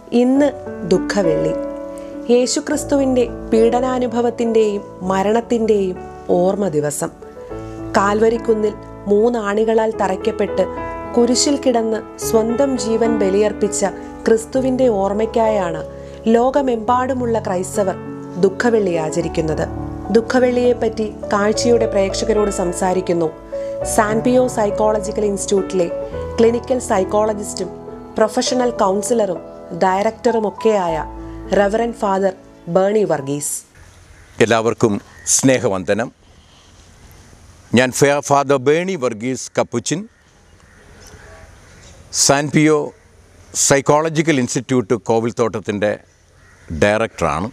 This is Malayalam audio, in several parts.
ഇന്ന് ദുഃഖവെള്ളി യേശുക്രിസ്തുവിൻ്റെ പീഡനാനുഭവത്തിൻ്റെയും മരണത്തിൻ്റെയും ഓർമ്മ ദിവസം കാൽവരിക്കുന്നിൽ മൂന്നാണികളാൽ തറയ്ക്കപ്പെട്ട് കുരിശിൽ കിടന്ന് സ്വന്തം ജീവൻ ബലിയർപ്പിച്ച ക്രിസ്തുവിൻ്റെ ഓർമ്മയ്ക്കായാണ് ലോകമെമ്പാടുമുള്ള ക്രൈസ്തവർ ദുഃഖവെള്ളി ആചരിക്കുന്നത് ദുഃഖവെള്ളിയെപ്പറ്റി കാഴ്ചയുടെ പ്രേക്ഷകരോട് സംസാരിക്കുന്നു സാൻപിയോ സൈക്കോളജിക്കൽ ഇൻസ്റ്റിറ്റ്യൂട്ടിലെ ക്ലിനിക്കൽ സൈക്കോളജിസ്റ്റും പ്രൊഫഷണൽ കൗൺസിലറും ഡയറക്ടറുമൊക്കെയായ റവറൻ ഫാദർ ബേണി വർഗീസ് എല്ലാവർക്കും സ്നേഹവന്ദനം ഞാൻ ഫെ- father Bernie Varghese Capuchin San Pio psychological institute കോവിൽത്തോട്ടത്തിൻ്റെ ഡയറക്ടറാണ്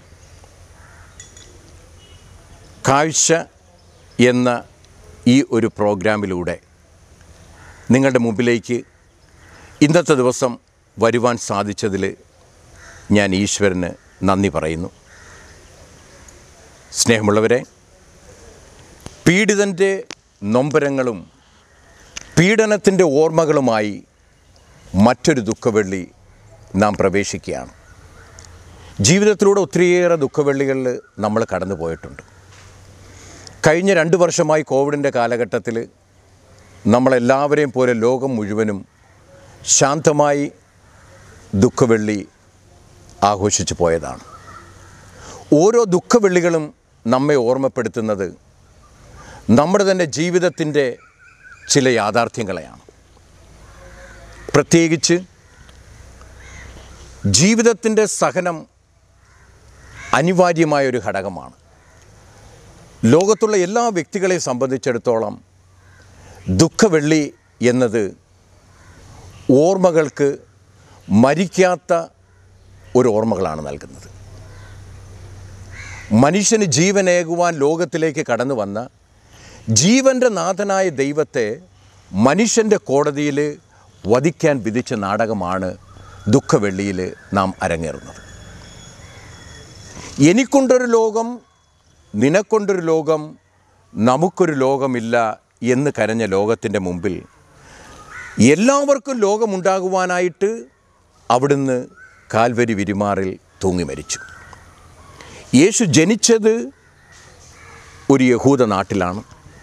കാഴ്ച എന്ന ഈ ഒരു പ്രോഗ്രാമിലൂടെ നിങ്ങളുടെ മുമ്പിലേക്ക് ഇന്നത്തെ ദിവസം വരുവാൻ സാധിച്ചതിൽ ഞാൻ ഈശ്വരന് നന്ദി പറയുന്നു സ്നേഹമുള്ളവരെ പീഡിതൻ്റെ നൊമ്പരങ്ങളും പീഡനത്തിൻ്റെ ഓർമ്മകളുമായി മറ്റൊരു ദുഃഖവെള്ളി നാം പ്രവേശിക്കുകയാണ് ജീവിതത്തിലൂടെ ഒത്തിരിയേറെ ദുഃഖവെള്ളികളിൽ നമ്മൾ കടന്നു പോയിട്ടുണ്ട് കഴിഞ്ഞ രണ്ട് വർഷമായി കോവിഡിൻ്റെ കാലഘട്ടത്തിൽ നമ്മളെല്ലാവരെയും പോലെ ലോകം മുഴുവനും ശാന്തമായി ദുഃഖവെള്ളി ആഘോഷിച്ചു പോയതാണ് ഓരോ ദുഃഖവെള്ളികളും നമ്മെ ഓർമ്മപ്പെടുത്തുന്നത് നമ്മുടെ തന്നെ ജീവിതത്തിൻ്റെ ചില യാഥാർത്ഥ്യങ്ങളെയാണ് പ്രത്യേകിച്ച് ജീവിതത്തിൻ്റെ സഹനം അനിവാര്യമായ ഒരു ഘടകമാണ് ലോകത്തുള്ള എല്ലാ വ്യക്തികളെ സംബന്ധിച്ചിടത്തോളം ദുഃഖവെള്ളി എന്നത് ഓർമ്മകൾക്ക് മരിക്കാത്ത ഒരു ഓർമ്മകളാണ് നൽകുന്നത് മനുഷ്യന് ജീവനേകുവാൻ ലോകത്തിലേക്ക് കടന്നു വന്ന ജീവൻ്റെ നാഥനായ ദൈവത്തെ മനുഷ്യൻ്റെ കോടതിയിൽ വധിക്കാൻ വിധിച്ച നാടകമാണ് ദുഃഖവെള്ളിയിൽ നാം അരങ്ങേറുന്നത് എനിക്കൊണ്ടൊരു ലോകം നിനക്കൊണ്ടൊരു ലോകം നമുക്കൊരു ലോകമില്ല എന്ന് കരഞ്ഞ ലോകത്തിൻ്റെ മുമ്പിൽ എല്ലാവർക്കും ലോകമുണ്ടാകുവാനായിട്ട് അവിടുന്ന് കാൽവരി വിരിമാറിൽ തൂങ്ങി മരിച്ചു യേശു ജനിച്ചത് ഒരു യഹൂദ നാട്ടിലാണ്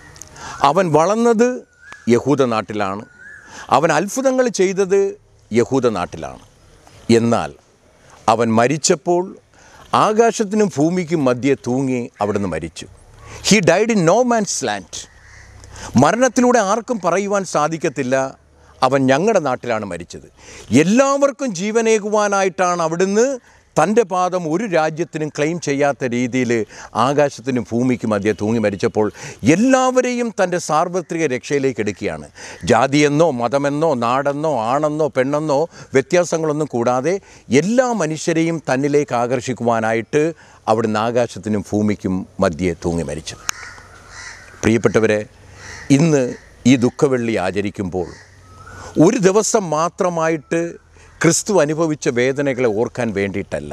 അവൻ വളർന്നത് യഹൂദ നാട്ടിലാണ് അവൻ അത്ഭുതങ്ങൾ ചെയ്തത് യഹൂദ നാട്ടിലാണ് എന്നാൽ അവൻ മരിച്ചപ്പോൾ ആകാശത്തിനും ഭൂമിക്കും മധ്യേ തൂങ്ങി അവിടുന്ന് മരിച്ചു he died in no man's land മരണത്തിലൂടെ ആർക്കും പറയുവാൻ സാധിക്കത്തില്ല അവൻ ഞങ്ങളുടെ നാട്ടിലാണ് മരിച്ചത് എല്ലാവർക്കും ജീവനേകുവാനായിട്ടാണ് അവിടുന്ന് തൻ്റെ പാദം ഒരു രാജ്യത്തിനും ക്ലെയിം ചെയ്യാത്ത രീതിയിൽ ആകാശത്തിനും ഭൂമിക്കും മധ്യേ തൂങ്ങി മരിച്ചപ്പോൾ എല്ലാവരെയും തൻ്റെ സാർവത്രിക രക്ഷയിലേക്ക് എടുക്കുകയാണ് ജാതിയെന്നോ മതമെന്നോ നാടെന്നോ ആണെന്നോ പെണ്ണെന്നോ വ്യത്യാസങ്ങളൊന്നും കൂടാതെ എല്ലാ മനുഷ്യരെയും തന്നിലേക്ക് ആകർഷിക്കുവാനായിട്ട് അവിടുന്ന് ആകാശത്തിനും ഭൂമിക്കും മധ്യേ തൂങ്ങി മരിച്ചത് പ്രിയപ്പെട്ടവരെ ഇന്ന് ഈ ദുഃഖവെള്ളി ആചരിക്കുമ്പോൾ ഒരു ദിവസം മാത്രമായിട്ട് ക്രിസ്തു അനുഭവിച്ച വേദനകളെ ഓർക്കാൻ വേണ്ടിയിട്ടല്ല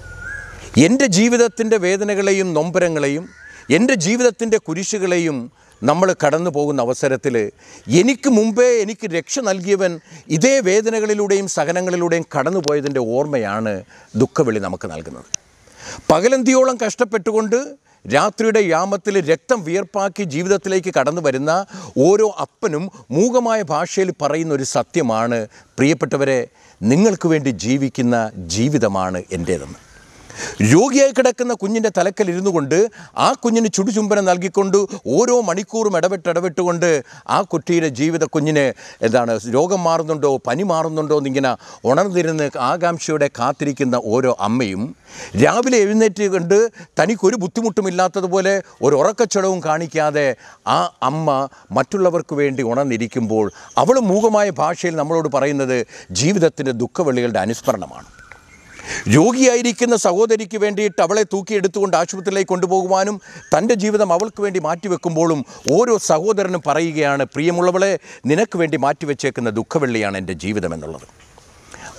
എൻ്റെ ജീവിതത്തിൻ്റെ വേദനകളെയും നൊമ്പരങ്ങളെയും എൻ്റെ ജീവിതത്തിൻ്റെ കുരിശുകളെയും നമ്മൾ കടന്നു പോകുന്ന അവസരത്തിൽ എനിക്ക് മുമ്പേ എനിക്ക് രക്ഷ നൽകിയവൻ ഇതേ വേദനകളിലൂടെയും സഹനങ്ങളിലൂടെയും കടന്നുപോയതിൻ്റെ ഓർമ്മയാണ് ദുഃഖവെളി നമുക്ക് നൽകുന്നത് പകലന്തിയോളം കഷ്ടപ്പെട്ടുകൊണ്ട് രാത്രിയുടെ യാമത്തിൽ രക്തം വിയർപ്പാക്കി ജീവിതത്തിലേക്ക് കടന്നു വരുന്ന ഓരോ അപ്പനും മൂകമായ ഭാഷയിൽ പറയുന്ന ഒരു സത്യമാണ് പ്രിയപ്പെട്ടവരെ നിങ്ങൾക്ക് വേണ്ടി ജീവിക്കുന്ന ജീവിതമാണ് എൻ്റേതെന്ന് രോഗിയായി കിടക്കുന്ന കുഞ്ഞിൻ്റെ തലക്കൽ ഇരുന്നു കൊണ്ട് ആ കുഞ്ഞിന് ചുടുചുംബനം നൽകിക്കൊണ്ട് ഓരോ മണിക്കൂറും ഇടവിട്ട് ഇടവിട്ടുകൊണ്ട് ആ കുട്ടിയുടെ ജീവിത കുഞ്ഞിന് എന്താണ് രോഗം മാറുന്നുണ്ടോ പനി മാറുന്നുണ്ടോ എന്നിങ്ങനെ ഉണർന്നിരുന്ന് ആകാംക്ഷയോടെ കാത്തിരിക്കുന്ന ഓരോ അമ്മയും രാവിലെ എഴുന്നേറ്റ് കൊണ്ട് തനിക്കൊരു ബുദ്ധിമുട്ടുമില്ലാത്തതുപോലെ ഒരു ഉറക്കച്ചടവും കാണിക്കാതെ ആ അമ്മ മറ്റുള്ളവർക്ക് വേണ്ടി ഉണർന്നിരിക്കുമ്പോൾ അവൾ മൂകമായ ഭാഷയിൽ നമ്മളോട് പറയുന്നത് ജീവിതത്തിൻ്റെ ദുഃഖവെള്ളികളുടെ അനുസ്മരണമാണ് രോഗിയായിരിക്കുന്ന സഹോദരിക്ക് വേണ്ടിയിട്ട് അവളെ തൂക്കിയെടുത്തുകൊണ്ട് ആശുപത്രിയിലേക്ക് കൊണ്ടുപോകുവാനും തൻ്റെ ജീവിതം അവൾക്ക് വേണ്ടി മാറ്റിവെക്കുമ്പോഴും ഓരോ സഹോദരനും പറയുകയാണ് പ്രിയമുള്ളവളെ നിനക്ക് വേണ്ടി മാറ്റിവെച്ചേക്കുന്ന ദുഃഖവെള്ളിയാണ് എൻ്റെ ജീവിതം എന്നുള്ളത്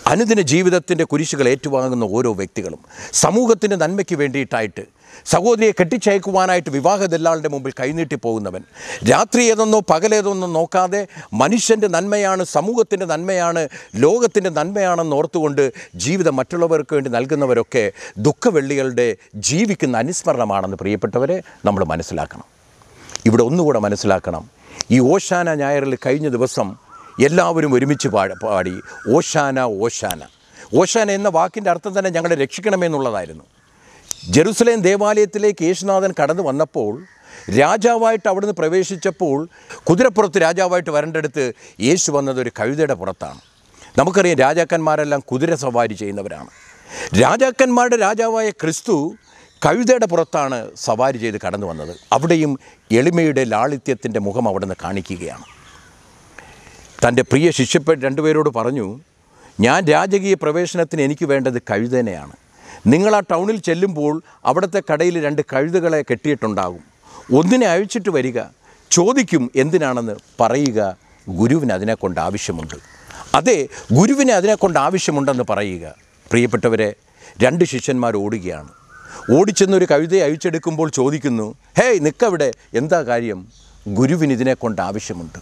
അനുദിന ജീവിതത്തിൻ്റെ കുരിശുകൾ ഏറ്റുവാങ്ങുന്ന ഓരോ വ്യക്തികളും സമൂഹത്തിൻ്റെ നന്മയ്ക്ക് വേണ്ടിയിട്ടായിട്ട് സഹോദരിയെ കെട്ടിച്ചയക്കുവാനായിട്ട് വിവാഹ ദല്ലാളുടെ മുമ്പിൽ കൈനീട്ടി പോകുന്നവൻ രാത്രി ഏതെന്നോ പകലേതെന്നോ നോക്കാതെ മനുഷ്യൻ്റെ നന്മയാണ് സമൂഹത്തിൻ്റെ നന്മയാണ് ലോകത്തിൻ്റെ നന്മയാണെന്ന് ഓർത്തുകൊണ്ട് ജീവിതം മറ്റുള്ളവർക്ക് വേണ്ടി നൽകുന്നവരൊക്കെ ദുഃഖവെള്ളികളുടെ ജീവിക്കുന്ന അനുസ്മരണമാണെന്ന് പ്രിയപ്പെട്ടവരെ നമ്മൾ മനസ്സിലാക്കണം ഇവിടെ ഒന്നുകൂടെ മനസ്സിലാക്കണം ഈ ഓശാന ഞായറിൽ കഴിഞ്ഞ ദിവസം എല്ലാവരും ഒരുമിച്ച് പാടി പാടി ഓശാന ഓശാന ഓശാന എന്ന വാക്കിൻ്റെ അർത്ഥം തന്നെ ഞങ്ങളെ രക്ഷിക്കണമെന്നുള്ളതായിരുന്നു ജെറുസലേം ദേവാലയത്തിലേക്ക് യേശുനാഥൻ കടന്നു വന്നപ്പോൾ രാജാവായിട്ട് അവിടുന്ന് പ്രവേശിച്ചപ്പോൾ കുതിരപ്പുറത്ത് രാജാവായിട്ട് വരേണ്ടടുത്ത് യേശു വന്നത് ഒരു കഴുതയുടെ പുറത്താണ് നമുക്കറിയാം രാജാക്കന്മാരെല്ലാം കുതിര സവാരി ചെയ്യുന്നവരാണ് രാജാക്കന്മാരുടെ രാജാവായ ക്രിസ്തു കഴുതയുടെ പുറത്താണ് സവാരി ചെയ്ത് കടന്നു വന്നത് അവിടെയും എളിമയുടെ ലാളിത്യത്തിൻ്റെ മുഖം അവിടുന്ന് കാണിക്കുകയാണ് തൻ്റെ പ്രിയ ശിഷ്യപ്പെ രണ്ടുപേരോട് പറഞ്ഞു ഞാൻ രാജകീയ പ്രവേശനത്തിന് എനിക്ക് വേണ്ടത് കഴുതനെയാണ് നിങ്ങൾ ആ ടൗണിൽ ചെല്ലുമ്പോൾ അവിടുത്തെ കടയിൽ രണ്ട് കഴുതകളെ കെട്ടിയിട്ടുണ്ടാകും ഒന്നിനെ അഴിച്ചിട്ട് വരിക ചോദിക്കും എന്തിനാണെന്ന് പറയുക ഗുരുവിന് അതിനെക്കൊണ്ട് ആവശ്യമുണ്ട് അതെ ഗുരുവിന് അതിനെക്കൊണ്ട് ആവശ്യമുണ്ടെന്ന് പറയുക പ്രിയപ്പെട്ടവരെ രണ്ട് ശിഷ്യന്മാർ ഓടുകയാണ് ഓടിച്ചെന്നൊരു കഴുതയെ അഴിച്ചെടുക്കുമ്പോൾ ചോദിക്കുന്നു ഹേയ് നിൽക്കവിടെ എന്താ കാര്യം ഗുരുവിന് ഇതിനെക്കൊണ്ട് ആവശ്യമുണ്ട്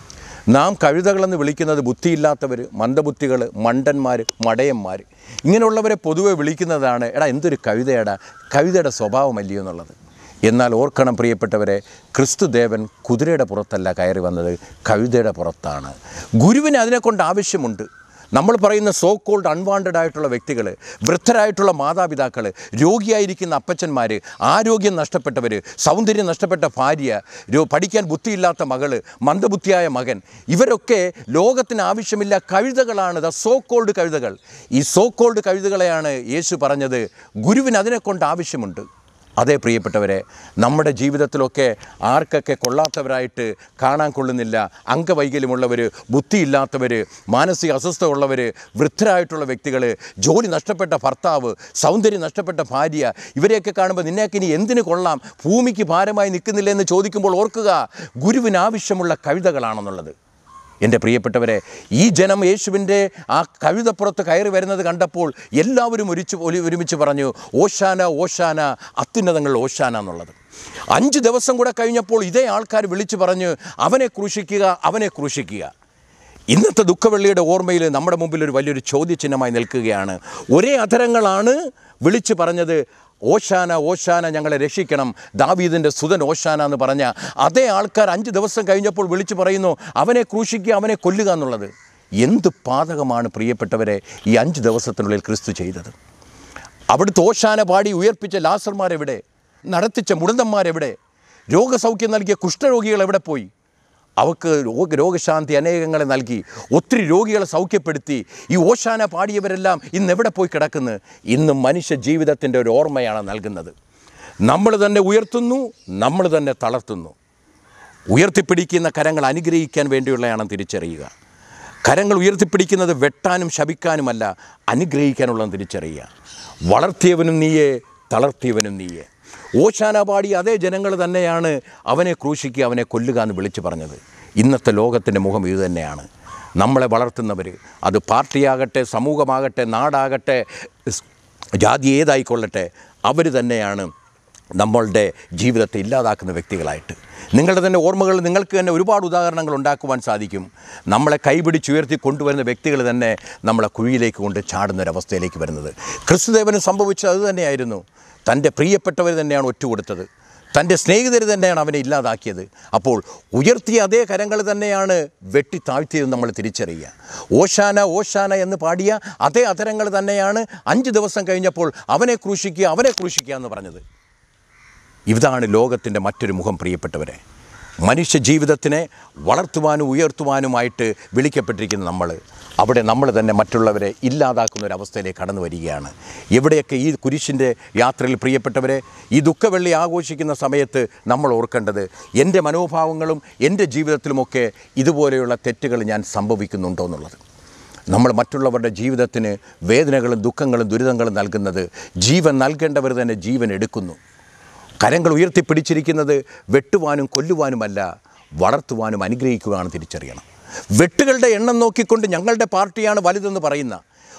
നാം കഴുതകളെന്ന് വിളിക്കുന്നത് ബുദ്ധിയില്ലാത്തവർ മന്ദബുദ്ധികൾ മണ്ടന്മാർ മടയന്മാർ ഇങ്ങനെയുള്ളവരെ പൊതുവെ വിളിക്കുന്നതാണ് എടാ എന്തൊരു കഴുതയടാ കഴുതയുടെ സ്വഭാവമല്ലയോ എന്നുള്ളത് എന്നാൽ ഓർക്കണം പ്രിയപ്പെട്ടവരെ ക്രിസ്തുദേവൻ കുതിരയുടെ പുറത്തല്ല കയറി വന്നത് കഴുതയുടെ പുറത്താണ് ഗുരുവിന് അതിനെക്കൊണ്ട് ആവശ്യമുണ്ട് നമ്മൾ പറയുന്ന സോ കോൾഡ് അൺവാണ്ടഡ് ആയിട്ടുള്ള വ്യക്തികൾ വൃദ്ധരായിട്ടുള്ള മാതാപിതാക്കൾ രോഗിയായിരിക്കുന്ന അപ്പച്ചന്മാർ ആരോഗ്യം നഷ്ടപ്പെട്ടവർ സൗന്ദര്യം നഷ്ടപ്പെട്ട ഭാര്യ രോ പഠിക്കാൻ ബുദ്ധിയില്ലാത്ത മകള് മന്ദബുദ്ധിയായ മകൻ ഇവരൊക്കെ ലോകത്തിന് ആവശ്യമില്ല കഴുതകളാണ് ദ സോ കോൾഡ് കഴുതകൾ ഈ സോ കോൾഡ് കഴുതകളെയാണ് യേശു പറഞ്ഞത് ഗുരുവിന് അതിനെക്കൊണ്ട് ആവശ്യമുണ്ട് അതേ പ്രിയപ്പെട്ടവരെ നമ്മുടെ ജീവിതത്തിലൊക്കെ ആർക്കൊക്കെ കൊള്ളാത്തവരായിട്ട് കാണാൻ കൊള്ളുന്നില്ല അംഗവൈകല്യമുള്ളവർ ബുദ്ധിയില്ലാത്തവർ മാനസിക അസ്വസ്ഥ ഉള്ളവർ വൃദ്ധരായിട്ടുള്ള വ്യക്തികൾ ജോലി നഷ്ടപ്പെട്ട ഭർത്താവ് സൗന്ദര്യം നഷ്ടപ്പെട്ട ഭാര്യ ഇവരെയൊക്കെ കാണുമ്പോൾ നിന്നെയൊക്കെ ഇനി എന്തിനു കൊള്ളാം ഭൂമിക്ക് ഭാരമായി നിൽക്കുന്നില്ല എന്ന് ചോദിക്കുമ്പോൾ ഓർക്കുക ഗുരുവിന് ആവശ്യമുള്ള കവിതകളാണെന്നുള്ളത് എൻ്റെ പ്രിയപ്പെട്ടവരെ ഈ ജനം യേശുവിൻ്റെ ആ കഴുതപ്പുറത്ത് കയറി വരുന്നത് കണ്ടപ്പോൾ എല്ലാവരും ഒരുമിച്ച് ഒരു- ഒരുമിച്ച് പറഞ്ഞു ഓശാന ഓശാന അത്യുന്നതങ്ങൾ ഓശാന എന്നുള്ളത് അഞ്ച് ദിവസം കൂടെ കഴിഞ്ഞപ്പോൾ ഇതേ ആൾക്കാർ വിളിച്ചു പറഞ്ഞു അവനെ ക്രൂശിക്കുക അവനെ ക്രൂശിക്കുക ഇന്നത്തെ ദുഃഖവെള്ളിയുടെ ഓർമ്മയിൽ നമ്മുടെ മുമ്പിൽ ഒരു വലിയൊരു ചോദ്യചിഹ്നമായി നിൽക്കുകയാണ് ഒരേ അധരങ്ങളാണ് വിളിച്ചു പറഞ്ഞത് ഓശാന ഓശാന ഞങ്ങളെ രക്ഷിക്കണം ദാവീദിൻ്റെ സുതൻ ഓശാന എന്ന് പറഞ്ഞ അതേ ആൾക്കാർ അഞ്ച് ദിവസം കഴിഞ്ഞപ്പോൾ വിളിച്ചു പറയുന്നു അവനെ ക്രൂശിക്കുക അവനെ കൊല്ലുക എന്നുള്ളത് എന്ത് പാതകമാണ് പ്രിയപ്പെട്ടവരെ ഈ അഞ്ച് ദിവസത്തിനുള്ളിൽ ക്രിസ്തു ചെയ്തത് അവിടുത്തെ ഓശാന പാടി ഉയർപ്പിച്ച ലാസർമാരെവിടെ നടത്തിച്ച മുടന്തന്മാരെവിടെ രോഗസൗഖ്യം നൽകിയ കുഷ്ഠരോഗികൾ എവിടെ പോയി അവർക്ക് രോഗ രോഗശാന്തി അനേകങ്ങളെ നൽകി ഒത്തിരി രോഗികളെ സൗഖ്യപ്പെടുത്തി ഈ ഓശാന പാടിയവരെല്ലാം ഇന്ന് എവിടെ പോയി കിടക്കുന്നു ഇന്ന് മനുഷ്യ ജീവിതത്തിൻ്റെ ഒരു ഓർമ്മയാണ് നൽകുന്നത് നമ്മൾ തന്നെ ഉയർത്തുന്നു നമ്മൾ തന്നെ തളർത്തുന്നു ഉയർത്തിപ്പിടിക്കുന്ന കരങ്ങൾ അനുഗ്രഹിക്കാൻ വേണ്ടിയുള്ളതാണ് തിരിച്ചറിയുക കരങ്ങൾ ഉയർത്തിപ്പിടിക്കുന്നത് വെട്ടാനും ശപിക്കാനുമല്ല അനുഗ്രഹിക്കാനുള്ളതെന്ന് തിരിച്ചറിയുക വളർത്തിയവനും നീയെ തളർത്തിയവനും നീയെ ഓശാന പാടി അതേ ജനങ്ങൾ തന്നെയാണ് അവനെ ക്രൂശിക്കുക അവനെ കൊല്ലുക എന്ന് വിളിച്ചു പറഞ്ഞത് ഇന്നത്തെ ലോകത്തിൻ്റെ മുഖം ഇത് തന്നെയാണ് നമ്മളെ വളർത്തുന്നവർ അത് പാർട്ടിയാകട്ടെ സമൂഹമാകട്ടെ നാടാകട്ടെ സ്- ജാതി ഏതായിക്കൊള്ളട്ടെ അവർ തന്നെയാണ് നമ്മളുടെ ജീവിതത്തെ ഇല്ലാതാക്കുന്ന വ്യക്തികളായിട്ട് നിങ്ങളുടെ തന്നെ ഓർമ്മകൾ നിങ്ങൾക്ക് തന്നെ ഒരുപാട് ഉദാഹരണങ്ങൾ ഉണ്ടാക്കുവാൻ സാധിക്കും നമ്മളെ കൈപിടിച്ചുയർത്തി കൊണ്ടുവരുന്ന വ്യക്തികൾ തന്നെ നമ്മളെ കുഴിയിലേക്ക് കൊണ്ട് ചാടുന്ന ഒരവസ്ഥയിലേക്ക് വരുന്നത് ക്രിസ്തുദേവന് സംഭവിച്ചത് അത് തന്നെയായിരുന്നു തൻ്റെ പ്രിയപ്പെട്ടവർ തന്നെയാണ് ഒറ്റുകൊടുത്തത് തൻ്റെ സ്നേഹിതർ തന്നെയാണ് അവനെ ഇല്ലാതാക്കിയത് അപ്പോൾ ഉയർത്തിയ അതേ കരങ്ങൾ തന്നെയാണ് വെട്ടി താഴ്ത്തിയത് നമ്മൾ തിരിച്ചറിയുക ഓശാന ഓശാന എന്ന് പാടിയ അതേ അധരങ്ങൾ തന്നെയാണ് അഞ്ച് ദിവസം കഴിഞ്ഞപ്പോൾ അവനെ ക്രൂശിക്കുക അവനെ ക്രൂശിക്കുക എന്ന് പറഞ്ഞത് ഇതാണ് ലോകത്തിൻ്റെ മറ്റൊരു മുഖം പ്രിയപ്പെട്ടവരെ മനുഷ്യ ജീവിതത്തിനെ വളർത്തുവാനും ഉയർത്തുവാനുമായിട്ട് വിളിക്കപ്പെട്ടിരിക്കുന്ന നമ്മൾ അവിടെ നമ്മൾ തന്നെ മറ്റുള്ളവരെ ഇല്ലാതാക്കുന്ന ഒരു അവസ്ഥയിലേക്ക് കടന്നു വരികയാണ് എവിടെയൊക്കെ ഈ കുരിശിൻ്റെ യാത്രയിൽ പ്രിയപ്പെട്ടവരെ ഈ ദുഃഖവെള്ളി ആഘോഷിക്കുന്ന സമയത്ത് നമ്മൾ ഓർക്കേണ്ടത് എൻ്റെ മനോഭാവങ്ങളും എൻ്റെ ജീവിതത്തിലുമൊക്കെ ഇതുപോലെയുള്ള തെറ്റുകൾ ഞാൻ സംഭവിക്കുന്നുണ്ടോ എന്നുള്ളത് നമ്മൾ മറ്റുള്ളവരുടെ ജീവിതത്തിന് വേദനകളും ദുഃഖങ്ങളും ദുരിതങ്ങളും നൽകുന്നത് ജീവൻ നൽകേണ്ടവർ തന്നെ ജീവൻ എടുക്കുന്നു കരങ്ങൾ ഉയർത്തിപ്പിടിച്ചിരിക്കുന്നത് വെട്ടുവാനും കൊല്ലുവാനുമല്ല വളർത്തുവാനും അനുഗ്രഹിക്കുവാനും തിരിച്ചറിയണം വെട്ടുകളുടെ എണ്ണം നോക്കിക്കൊണ്ട് ഞങ്ങളുടെ പാർട്ടിയാണ് വലുതെന്ന് പറയുന്ന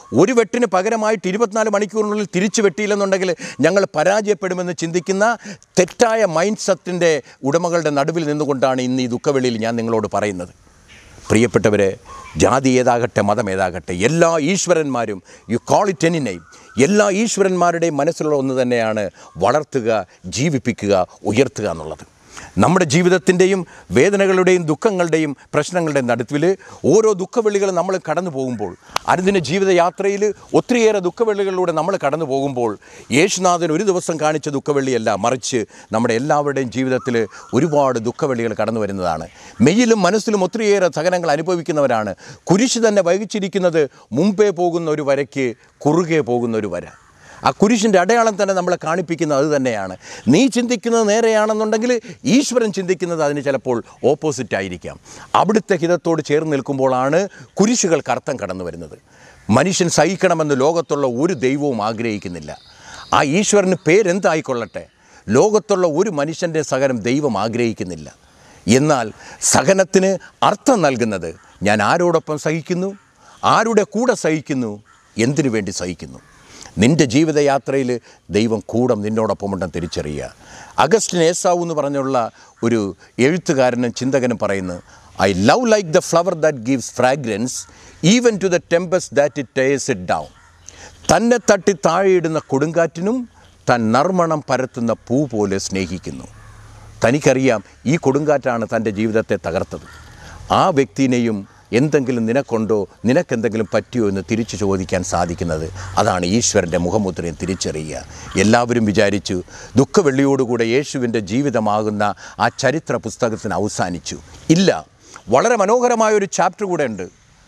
ഒരു വെട്ടിന് പകരമായിട്ട് ഇരുപത്തിനാല് മണിക്കൂറിനുള്ളിൽ തിരിച്ചു വെട്ടിയില്ലെന്നുണ്ടെങ്കിൽ ഞങ്ങൾ പരാജയപ്പെടുമെന്ന് ചിന്തിക്കുന്ന തെറ്റായ മൈൻഡ് സെറ്റിൻ്റെ ഉടമകളുടെ നടുവിൽ നിന്നുകൊണ്ടാണ് ഇന്ന് ഈ ദുഃഖവെളിയിൽ ഞാൻ നിങ്ങളോട് പറയുന്നത് പ്രിയപ്പെട്ടവരെ ജാതി ഏതാകട്ടെ മതം ഏതാകട്ടെ എല്ലാ ഈശ്വരന്മാരും you call it any name എല്ലാ ഈശ്വരന്മാരുടെയും മനസ്സിലുള്ള ഒന്ന് തന്നെയാണ് വളർത്തുക ജീവിപ്പിക്കുക ഉയർത്തുക എന്നുള്ളത് നമ്മുടെ ജീവിതത്തിൻ്റെയും വേദനകളുടെയും ദുഃഖങ്ങളുടെയും പ്രശ്നങ്ങളുടെയും നടുവിൽ ഓരോ ദുഃഖവെള്ളികളും നമ്മൾ കടന്നു പോകുമ്പോൾ അനുദിന ജീവിതയാത്രയിൽ ഒത്തിരിയേറെ ദുഃഖവെള്ളികളിലൂടെ നമ്മൾ കടന്നു പോകുമ്പോൾ യേശുനാഥൻ ഒരു ദിവസം കാണിച്ച ദുഃഖവെള്ളിയല്ല മറിച്ച് നമ്മുടെ എല്ലാവരുടെയും ജീവിതത്തിൽ ഒരുപാട് ദുഃഖവെള്ളികൾ കടന്നു വരുന്നതാണ് മെയ്യിലും മനസ്സിലും ഒത്തിരിയേറെ സഹനങ്ങൾ അനുഭവിക്കുന്നവരാണ് കുരിശ് തന്നെ വഹിച്ചിരിക്കുന്നത് മുമ്പേ പോകുന്ന ഒരു വരയ്ക്ക് കുറുകെ പോകുന്ന ഒരു വര ആ കുരിശിൻ്റെ അടയാളം തന്നെ നമ്മളെ കാണിപ്പിക്കുന്നത് അത് തന്നെയാണ് നീ ചിന്തിക്കുന്നത് നേരെയാണെന്നുണ്ടെങ്കിൽ ഈശ്വരൻ ചിന്തിക്കുന്നത് അതിന് ചിലപ്പോൾ ഓപ്പോസിറ്റ് ആയിരിക്കാം അവിടുത്തെ ഹിതത്തോട് ചേർന്ന് നിൽക്കുമ്പോഴാണ് കുരിശുകൾക്ക് അർത്ഥം കടന്നു വരുന്നത് മനുഷ്യൻ സഹിക്കണമെന്ന് ലോകത്തുള്ള ഒരു ദൈവവും ആഗ്രഹിക്കുന്നില്ല ആ ഈശ്വരന് പേരെന്തായിക്കൊള്ളട്ടെ ലോകത്തുള്ള ഒരു മനുഷ്യൻ്റെ സഹനം ദൈവം ആഗ്രഹിക്കുന്നില്ല എന്നാൽ സഹനത്തിന് അർത്ഥം നൽകുന്നത് ഞാൻ ആരോടൊപ്പം സഹിക്കുന്നു ആരുടെ കൂടെ സഹിക്കുന്നു എന്തിനു വേണ്ടി സഹിക്കുന്നു നിൻ്റെ ജീവിതയാത്രയിൽ ദൈവം കൂടെ നിന്നോടൊപ്പമുണ്ടെന്ന് തിരിച്ചറിയുക അഗസ്റ്റിൻ ഏസാവു എന്ന് പറഞ്ഞുള്ള ഒരു എഴുത്തുകാരനും ചിന്തകനും പറയുന്നു I love like the flower that gives fragrance even to the tempest that it takes it down തന്നെ തട്ടി താഴെയിടുന്ന കൊടുങ്കാറ്റിനും താൻ നർമ്മണം പരത്തുന്ന പൂ പോലെ സ്നേഹിക്കുന്നു തനിക്കറിയാം ഈ കൊടുങ്കാറ്റാണ് തൻ്റെ ജീവിതത്തെ തകർത്തത് ആ വ്യക്തിനെയും എന്തെങ്കിലും നിനക്കൊണ്ടോ നിനക്കെന്തെങ്കിലും പറ്റിയോ എന്ന് തിരിച്ചു ചോദിക്കാൻ സാധിക്കുന്നത് അതാണ് ഈശ്വരൻ്റെ മുഖമുദ്രയും തിരിച്ചറിയുക എല്ലാവരും വിചാരിച്ചു ദുഃഖവെള്ളിയോടുകൂടെ യേശുവിൻ്റെ ജീവിതമാകുന്ന ആ ചരിത്ര പുസ്തകത്തിന് അവസാനിച്ചു ഇല്ല വളരെ മനോഹരമായ ഒരു ചാപ്റ്റർ കൂടെ ഉണ്ട്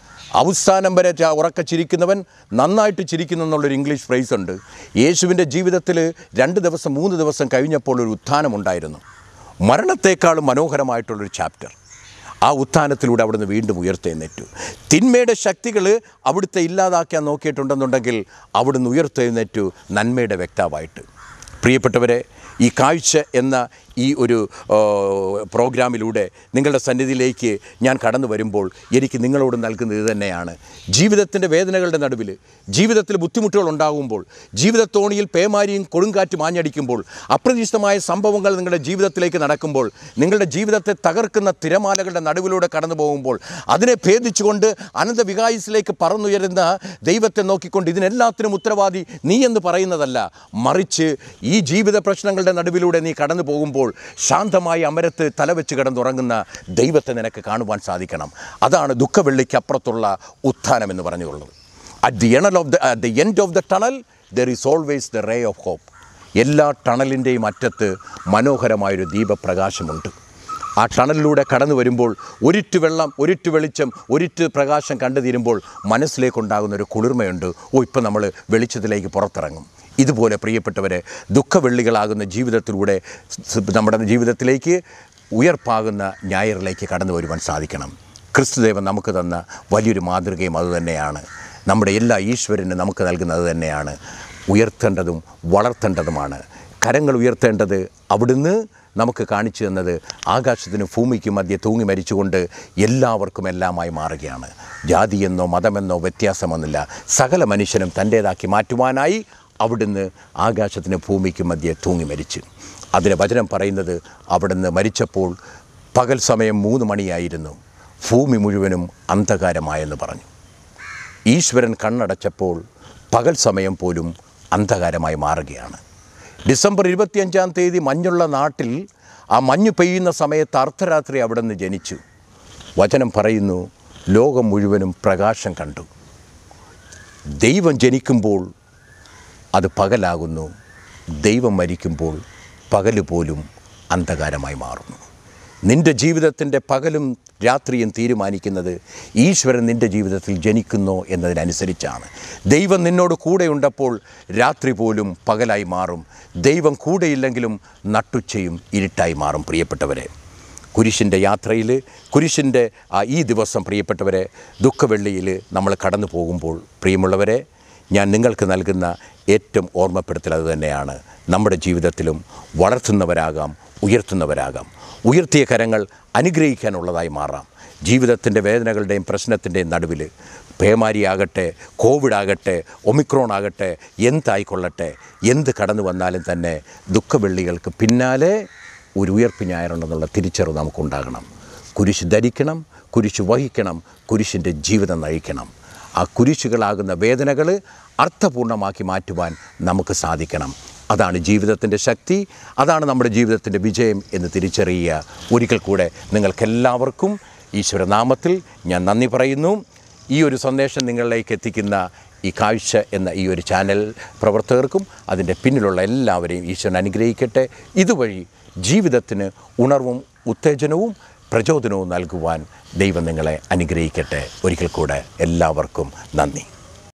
അവസാനം വരെ ച- ഉറക്കെ ചിരിക്കുന്നവൻ നന്നായിട്ട് ചിരിക്കുന്നു എന്നുള്ളൊരു ഇംഗ്ലീഷ് ഫ്രേസ് ഉണ്ട് യേശുവിൻ്റെ ജീവിതത്തിൽ രണ്ട് ദിവസം മൂന്ന് ദിവസം കഴിഞ്ഞപ്പോൾ ഒരു ഉത്ഥാനമുണ്ടായിരുന്നു മരണത്തെക്കാളും മനോഹരമായിട്ടുള്ളൊരു ചാപ്റ്റർ ആ ഉത്ഥാനത്തിലൂടെ അവിടുന്ന് വീണ്ടും ഉയർത്തെഴുന്നേറ്റു തിന്മയുടെ ശക്തികൾ അവിടുത്തെ ഇല്ലാതാക്കാൻ നോക്കിയിട്ടുണ്ടെന്നുണ്ടെങ്കിൽ അവിടുന്ന് ഉയർത്തെഴുന്നേറ്റു നന്മയുടെ വ്യക്താവായിട്ട് പ്രിയപ്പെട്ടവരെ ഈ കാഴ്ച എന്ന ഈ ഒരു ആ, പ്രോഗ്രാമിലൂടെ നിങ്ങളുടെ സന്നിധിയിലേക്ക് ഞാൻ കടന്നു വരുമ്പോൾ എനിക്ക് നിങ്ങളോട് നൽകുന്നത് ഇത് തന്നെയാണ് ജീവിതത്തിൻ്റെ വേദനകളുടെ നടുവിൽ ജീവിതത്തിൽ ബുദ്ധിമുട്ടുകൾ ഉണ്ടാകുമ്പോൾ ജീവിതത്തോണിയിൽ പേമാരിയും കൊടുങ്കാറ്റും ആഞ്ഞടിക്കുമ്പോൾ അപ്രതീക്ഷിതമായ സംഭവങ്ങൾ നിങ്ങളുടെ ജീവിതത്തിലേക്ക് നടക്കുമ്പോൾ നിങ്ങളുടെ ജീവിതത്തെ തകർക്കുന്ന തിരമാലകളുടെ നടുവിലൂടെ കടന്നു പോകുമ്പോൾ അതിനെ ഭേദിച്ചുകൊണ്ട് അനന്ത വികായസിലേക്ക് പറന്നുയരുന്ന ദൈവത്തെ നോക്കിക്കൊണ്ട് ഇതിനെല്ലാത്തിനും ഉത്തരവാദി നീ എന്ന് പറയുന്നതല്ല മറിച്ച് ഈ ജീവിത പ്രശ്നങ്ങളുടെ നടുവിലൂടെ നീ കടന്നു പോകുമ്പോൾ ശാന്തമായി അമരത്ത് തലവെച്ച് കിടന്നുറങ്ങുന്ന ദൈവത്തെ നിനക്ക് കാണുവാൻ സാധിക്കണം അതാണ് ദുഃഖവെള്ളിക്കപ്പുറത്തുള്ള ഉത്ഥാനം എന്ന് പറഞ്ഞുള്ളത് അറ്റ് ദി എണൽ of the at the end of the tunnel there is always the ray of hope എല്ലാ ടണലിൻ്റെയും അറ്റത്ത് മനോഹരമായൊരു ദീപപ്രകാശമുണ്ട് ആ ടണലിലൂടെ കടന്നു വരുമ്പോൾ ഒരിറ്റ് വെള്ളം ഒരിറ്റ് വെളിച്ചം ഒരിറ്റ് പ്രകാശം കണ്ടു തീരുമ്പോൾ മനസ്സിലേക്കുണ്ടാകുന്ന ഒരു കുളിർമയുണ്ട് ഓ ഇപ്പം നമ്മൾ വെളിച്ചത്തിലേക്ക് പുറത്തിറങ്ങും ഇതുപോലെ പ്രിയപ്പെട്ടവരെ ദുഃഖവെള്ളികളാകുന്ന ജീവിതത്തിലൂടെ സ് നമ്മുടെ ജീവിതത്തിലേക്ക് ഉയർപ്പാകുന്ന ഞായറിലേക്ക് കടന്നു വരുവാൻ സാധിക്കണം ക്രിസ്തുദേവൻ നമുക്ക് തന്ന വലിയൊരു മാതൃകയും അതുതന്നെയാണ് നമ്മുടെ എല്ലാ ഈശ്വരനും നമുക്ക് നൽകുന്നത് തന്നെയാണ് ഉയർത്തേണ്ടതും വളർത്തേണ്ടതുമാണ് കരങ്ങൾ ഉയർത്തേണ്ടത് അവിടുന്ന് നമുക്ക് കാണിച്ചു തന്നത് ആകാശത്തിനും ഭൂമിക്കും മധ്യ തൂങ്ങി മരിച്ചുകൊണ്ട് എല്ലാവർക്കും എല്ലാമായി മാറുകയാണ് ജാതിയെന്നോ മതമെന്നോ വ്യത്യാസമൊന്നുമില്ല സകല മനുഷ്യനും തൻ്റേതാക്കി മാറ്റുവാനായി അവിടുന്ന് ആകാശത്തിന് ഭൂമിക്കും മധ്യ തൂങ്ങി മരിച്ചു അതിന് വചനം പറയുന്നത് അവിടുന്ന് മരിച്ചപ്പോൾ പകൽ സമയം മൂന്ന് മണിയായിരുന്നു ഭൂമി മുഴുവനും അന്ധകാരമായെന്ന് പറഞ്ഞു ഈശ്വരൻ കണ്ണടച്ചപ്പോൾ പകൽ സമയം പോലും അന്ധകാരമായി മാറുകയാണ് ഡിസംബർ ഇരുപത്തിയഞ്ചാം തീയതി മഞ്ഞുള്ള നാട്ടിൽ ആ മഞ്ഞ് പെയ്യുന്ന സമയത്ത് അർദ്ധരാത്രി അവിടെ നിന്ന് ജനിച്ചു വചനം പറയുന്നു ലോകം മുഴുവനും പ്രകാശം കണ്ടു ദൈവം ജനിക്കുമ്പോൾ അത് പകലാകുന്നു ദൈവം മരിക്കുമ്പോൾ പകല് പോലും അന്ധകാരമായി മാറുന്നു നിൻ്റെ ജീവിതത്തിൻ്റെ പകലും രാത്രിയും തീരുമാനിക്കുന്നത് ഈശ്വരൻ നിൻ്റെ ജീവിതത്തിൽ ജനിക്കുന്നോ എന്നതിനനുസരിച്ചാണ് ദൈവം നിന്നോട് കൂടെയുണ്ടപ്പോൾ രാത്രി പോലും പകലായി മാറും ദൈവം കൂടെയില്ലെങ്കിലും നട്ടുച്ചയും ഇരുട്ടായി മാറും പ്രിയപ്പെട്ടവരെ കുരിശിൻ്റെ യാത്രയിൽ കുരിശിൻ്റെ ആ ഈ ദിവസം പ്രിയപ്പെട്ടവരെ ദുഃഖവെള്ളിയിൽ നമ്മൾ കടന്നു പോകുമ്പോൾ പ്രിയമുള്ളവരെ ഞാൻ നിങ്ങൾക്ക് നൽകുന്ന ഏറ്റവും ഓർമ്മപ്പെടുത്തൽ അത് തന്നെയാണ് നമ്മുടെ ജീവിതത്തിലും വളർത്തുന്നവരാകാം ഉയർത്തുന്നവരാകാം ഉയർത്തിയ കരങ്ങൾ അനുഗ്രഹിക്കാനുള്ളതായി മാറാം ജീവിതത്തിൻ്റെ വേദനകളുടെയും പ്രശ്നത്തിൻ്റെയും നടുവിൽ പേമാരിയാകട്ടെ കോവിഡ് ആകട്ടെ ഒമിക്രോൺ ആകട്ടെ എന്തായിക്കൊള്ളട്ടെ എന്ത് കടന്നു വന്നാലും തന്നെ ദുഃഖവെള്ളികൾക്ക് പിന്നാലെ ഒരു ഉയർപ്പ് ഞായറുണ്ടെന്നുള്ള തിരിച്ചറിവ് നമുക്കുണ്ടാകണം കുരിശ് ധരിക്കണം കുരിശ് വഹിക്കണം കുരിശിൻ്റെ ജീവിതം നയിക്കണം ആ കുരിശുകളാകുന്ന വേദനകൾ അർത്ഥപൂർണ്ണമാക്കി മാറ്റുവാൻ നമുക്ക് സാധിക്കണം അതാണ് ജീവിതത്തിൻ്റെ ശക്തി അതാണ് നമ്മുടെ ജീവിതത്തിൻ്റെ വിജയം എന്ന് തിരിച്ചറിയുക ഒരിക്കൽ കൂടെ നിങ്ങൾക്കെല്ലാവർക്കും ഈശ്വരനാമത്തിൽ ഞാൻ നന്ദി പറയുന്നു ഈ ഒരു സന്ദേശം നിങ്ങളിലേക്ക് എത്തിക്കുന്ന ഈ കാഴ്ച എന്ന ഈ ഒരു ചാനൽ പ്രവർത്തകർക്കും അതിൻ്റെ പിന്നിലുള്ള എല്ലാവരെയും ഈശ്വരൻ അനുഗ്രഹിക്കട്ടെ ഇതുവഴി ജീവിതത്തിന് ഉണർവും ഉത്തേജനവും പ്രചോദനവും നൽകുവാൻ ദൈവം നിങ്ങളെ അനുഗ്രഹിക്കട്ടെ ഒരിക്കൽ കൂടെ എല്ലാവർക്കും നന്ദി